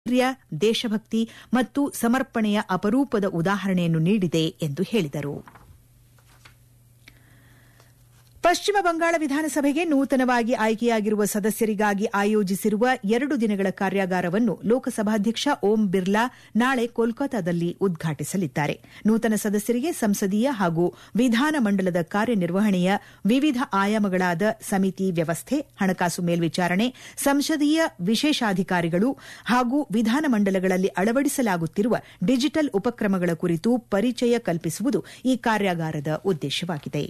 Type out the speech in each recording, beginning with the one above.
ಧೈರ್ಯ ದೇಶಭಕ್ತಿ ಮತ್ತು ಸಮರ್ಪಣೆಯ ಅಪರೂಪದ ಉದಾಹರಣೆಯನ್ನು ನೀಡಿದೆ ಎಂದು ಹೇಳಿದರು ಪಶ್ಚಿಮ ಬಂಗಾಳ ವಿಧಾನಸಭೆಗೆ ನೂತನವಾಗಿ ಆಯ್ಕೆಯಾಗಿರುವ ಸದಸ್ಯರಿಗಾಗಿ ಆಯೋಜಿಸಿರುವ ಎರಡು ದಿನಗಳ ಕಾರ್ಯಾಗಾರವನ್ನು ಲೋಕಸಭಾಧ್ಯಕ್ಷ ಓಂ ಬಿರ್ಲಾ ನಾಳೆ ಕೋಲ್ಕತಾದಲ್ಲಿ ಉದ್ಘಾಟಿಸಲಿದ್ದಾರೆ ನೂತನ ಸದಸ್ಯರಿಗೆ ಸಂಸದೀಯ ಹಾಗೂ ವಿಧಾನಮಂಡಲದ ಕಾರ್ಯನಿರ್ವಹಣೆಯ ವಿವಿಧ ಆಯಾಮಗಳಾದ ಸಮಿತಿ ವ್ಯವಸ್ಥೆ ಹಣಕಾಸು ಮೇಲ್ವಿಚಾರಣೆ ಸಂಸದೀಯ ವಿಶೇಷಾಧಿಕಾರಿಗಳು ಹಾಗೂ ವಿಧಾನಮಂಡಲಗಳಲ್ಲಿ ಅಳವಡಿಸಲಾಗುತ್ತಿರುವ ಡಿಜಿಟಲ್ ಉಪಕ್ರಮಗಳ ಕುರಿತು ಪರಿಚಯ ಕಲ್ಪಿಸುವುದು ಈ ಕಾರ್ಯಾಗಾರದ ಉದ್ದೇಶವಾಗಿದೆ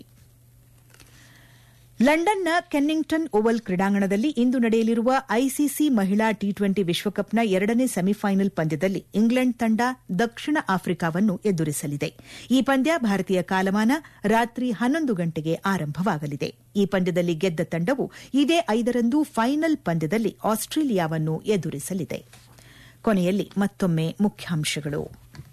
ಲಂಡನ್ನ ಕೆನ್ನಿಂಗ್ಟನ್ ಓವಲ್ ಕ್ರೀಡಾಂಗಣದಲ್ಲಿ ಇಂದು ನಡೆಯಲಿರುವ ಐಸಿಸಿ ಮಹಿಳಾ ಟಿ ಟ್ವೆಂಟಿ ವಿಶ್ವಕಪ್ನ ಎರಡನೇ ಸೆಮಿಫೈನಲ್ ಪಂದ್ಯದಲ್ಲಿ ಇಂಗ್ಲೆಂಡ್ ತಂಡ ದಕ್ಷಿಣ ಆಫ್ರಿಕಾವನ್ನು ಎದುರಿಸಲಿದೆ ಈ ಪಂದ್ಯ ಭಾರತೀಯ ಕಾಲಮಾನ ರಾತ್ರಿ ಹನ್ನೊಂದು ಗಂಟೆಗೆ ಆರಂಭವಾಗಲಿದೆ ಈ ಪಂದ್ಯದಲ್ಲಿ ಗೆದ್ದ ತಂಡವು ಇದೇ ಐದರಂದು ಫೈನಲ್ ಪಂದ್ಯದಲ್ಲಿ ಆಸ್ಟ್ರೇಲಿಯಾವನ್ನು ಎದುರಿಸಲಿದೆ ಕೊನೆಯಲ್ಲಿ ಮತ್ತೊಮ್ಮೆ ಮುಖ್ಯಾಂಶಗಳು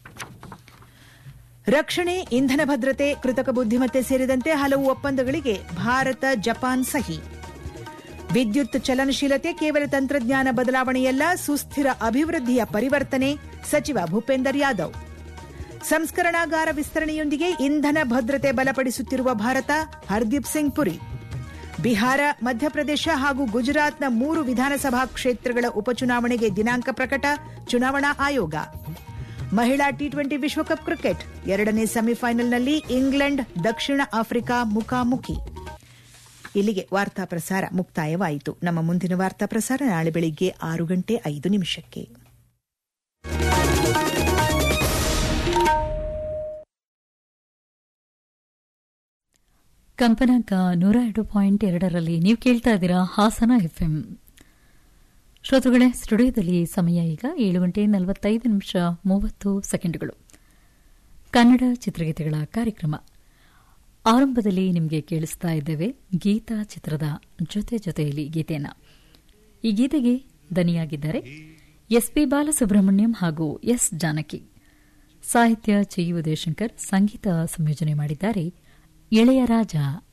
ರಕ್ಷಣೆ ಇಂಧನ ಭದ್ರತೆ ಕೃತಕ ಬುದ್ದಿಮತ್ತೆ ಸೇರಿದಂತೆ ಹಲವು ಒಪ್ಪಂದಗಳಿಗೆ ಭಾರತ ಜಪಾನ್ ಸಹಿ ವಿದ್ಯುತ್ ಚಲನಶೀಲತೆ ಕೇವಲ ತಂತ್ರಜ್ಞಾನ ಬದಲಾವಣೆಯಲ್ಲ ಸುಸ್ಥಿರ ಅಭಿವೃದ್ಧಿಯ ಪರಿವರ್ತನೆ ಸಚಿವ ಭೂಪೇಂದರ್ ಯಾದವ್ ಸಂಸ್ಕರಣಾಗಾರ ವಿಸ್ತರಣೆಯೊಂದಿಗೆ ಇಂಧನ ಭದ್ರತೆ ಬಲಪಡಿಸುತ್ತಿರುವ ಭಾರತ ಹರ್ದೀಪ್ ಸಿಂಗ್ ಪುರಿ ಬಿಹಾರ ಮಧ್ಯಪ್ರದೇಶ ಹಾಗೂ ಗುಜರಾತ್ನ ಮೂರು ವಿಧಾನಸಭಾ ಕ್ಷೇತ್ರಗಳ ಉಪಚುನಾವಣೆಗೆ ದಿನಾಂಕ ಪ್ರಕಟ ಚುನಾವಣಾ ಆಯೋಗ ಮಹಿಳಾ ಟಿ ಟ್ವೆಂಟಿ ವಿಶ್ವಕಪ್ ಕ್ರಿಕೆಟ್ ಎರಡನೇ ಸೆಮಿಫೈನಲ್ನಲ್ಲಿ ಇಂಗ್ಲೆಂಡ್ ದಕ್ಷಿಣ ಆಫ್ರಿಕಾ ಮುಖಾಮುಖಿ ಇಲ್ಲಿಗೆ ವಾರ್ತಾ ಪ್ರಸಾರ ಮುಕ್ತಾಯವಾಯಿತು ನಮ್ಮ ಮುಂದಿನ ವಾರ್ತಾ ಪ್ರಸಾರ ನಾಳೆ ಬೆಳಿಗ್ಗೆ ಆರು ಗಂಟೆ ಐದು ನಿಮಿಷಕ್ಕೆ ಕಂಪನಾಂಕ ನೂರ ಎರಡು ಪಾಯಿಂಟ್ ಎರಡರಲ್ಲಿ ನೀವು ಕೇಳ್ತಾ ಇದ್ದೀರಾ ಹಾಸನ ಎಫ್ಎಂ ಶ್ರೋತೃಗಳೇ ಸ್ಟುಡಿಯೋದಲ್ಲಿ ಸಮಯ ಈಗ ಏಳು ಗಂಟೆ ನಲವತ್ತೈದು ನಿಮಿಷ ಮೂವತ್ತು ಸೆಕೆಂಡ್ಗಳು ಕನ್ನಡ ಚಿತ್ರಗೀತೆಗಳ ಕಾರ್ಯಕ್ರಮ ಆರಂಭದಲ್ಲಿ ನಿಮಗೆ ಕೇಳಿಸ್ತಾ ಇದ್ದೇವೆ ಗೀತಾ ಚಿತ್ರದ ಜೊತೆ ಜೊತೆಯಲ್ಲಿ ಗೀತೆಯನ್ನು ಈ ಗೀತೆಗೆ ದನಿಯಾಗಿದ್ದಾರೆ ಎಸ್ಪಿ ಬಾಲಸುಬ್ರಹ್ಮಣ್ಯಂ ಹಾಗೂ ಎಸ್ ಜಾನಕಿ ಸಾಹಿತ್ಯ ಚಿ ಉದಯಶಂಕರ್ ಸಂಗೀತ ಸಂಯೋಜನೆ ಮಾಡಿದ್ದಾರೆ ಎಳೆಯ ರಾಜ